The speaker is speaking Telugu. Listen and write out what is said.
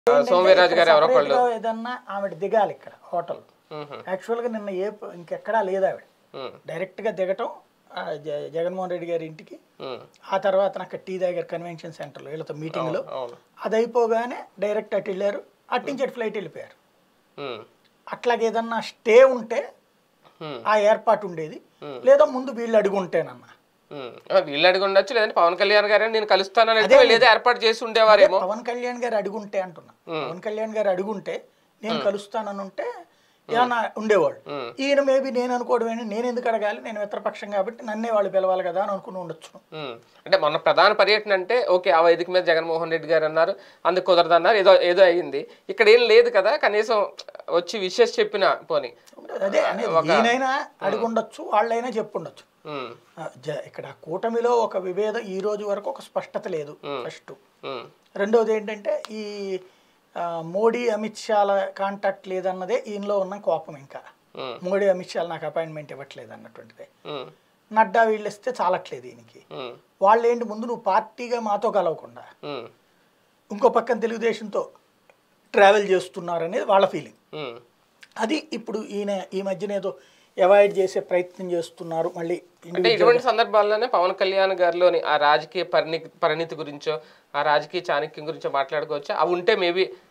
సోమవీరాజు గారు ఎవరో separate గా ఏదన్నా ఆవిడ దిగాలి ఇక్కడ హోటల్ మ్మ్. యాక్చువల్గా నిన్న ఏ ప- ఇంకెక్కడా లేదు ఆవిడ మ్మ్. డైరెక్ట్గా దిగటం ఆ, జ- జగన్మోహన్ రెడ్డి గారి ఇంటికి మ్మ్. ఆ తర్వాత నాకు టీ దగ్గర కన్వెన్షన్ సెంటర్లో వీళ్ళతో మీటింగ్లో అవును అది అయిపోగానే డైరెక్ట్ అటు వెళ్ళారు అటు నుంచి అటు ఫ్లైట్ వెళ్ళిపోయారు మ్మ్. అట్లాగే ఏదన్నా స్టే ఉంటే మ్మ్. ఆ ఏర్పాటు ఉండేది లేదా ముందు వీళ్ళు అడుగుంటేనన్నా మ్మ్. ఆ, వీళ్ళు అడిగి ఉండొచ్చు లేదంటే పవన్ కళ్యాణ్ గారు నేను కలుస్తానని అయితే వీళ్ళు ఏదో ఏర్పాటు చేసి ఉండేవారేమో పవన్ కళ్యాణ్ గారు అడుగుంటే అంటున్నా పవన్ కళ్యాణ్ గారు అడుగుంటే నేను కలుస్తానని ఉంటే ఏమన్నా ఉండేవాళ్ళు ఈయన మేబీ నేను అనుకోవడం ఏంటి నేను ఎందుకు అడగాలి నేను మిత్రపక్షం కాబట్టి నన్నే వాళ్ళు పిలవాలి కదా అని అనుకుని ఉండొచ్చు మ్మ్. అంటే మొన్న ప్రధాన పర్యటన అంటే ఓకే ఆ వేదిక మీద జగన్మోహన్ రెడ్డి గారు అన్నారు అందుకు కుదరదన్నారు ఏదో ఏదో అయింది ఇక్కడ ఏం లేదు కదా కనీసం వచ్చి విషెస్ చెప్పిన పోనీ అదే అనేది ఈయనైనా అడిగి ఉండొచ్చు వాళ్ళైనా చెప్పుండొచ్చు మ్మ్. ఆ, జ- ఇక్కడ కూటమిలో ఒక విభేదం ఈ రోజు వరకు ఒక స్పష్టత లేదు ఫస్ట్ మ్మ్. రెండవది ఏంటంటే ఈ ఆ, మోడీ అమిత్ షాల కాంటాక్ట్ లేదన్నదే ఈయనలో ఉన్న కోపం ఇంకా మ్మ్. మోడీ అమిత్ షాలు నాకు అపాయింట్మెంట్ ఇవ్వట్లేదు అన్నటువంటిదే మ్మ్. నడ్డా వీళ్ళు ఇస్తే చాలట్లేదు ఈయనకి మ్మ్. వాళ్ళు ఏంటి ముందు నువ్వు పార్టీగా మాతో కలవకుండా మ్మ్. ఇంకో పక్కన తెలుగుదేశంతో ట్రావెల్ చేస్తున్నారు అనేది వాళ్ళ ఫీలింగ్ మ్మ్. అది ఇప్పుడు ఈయన ఈ మధ్యన ఏదో అవాయిడ్ చేసే ప్రయత్నం చేస్తున్నారు మళ్ళీ అంటే ఇటువంటి సందర్భాల్లోనే పవన్ కళ్యాణ్ గారిలోని ఆ రాజకీయ పరిణి పరిణితి గురించో ఆ రాజకీయ చాణక్యం గురించో మాట్లాడుకోవచ్చు అవి ఉంటే మేబీ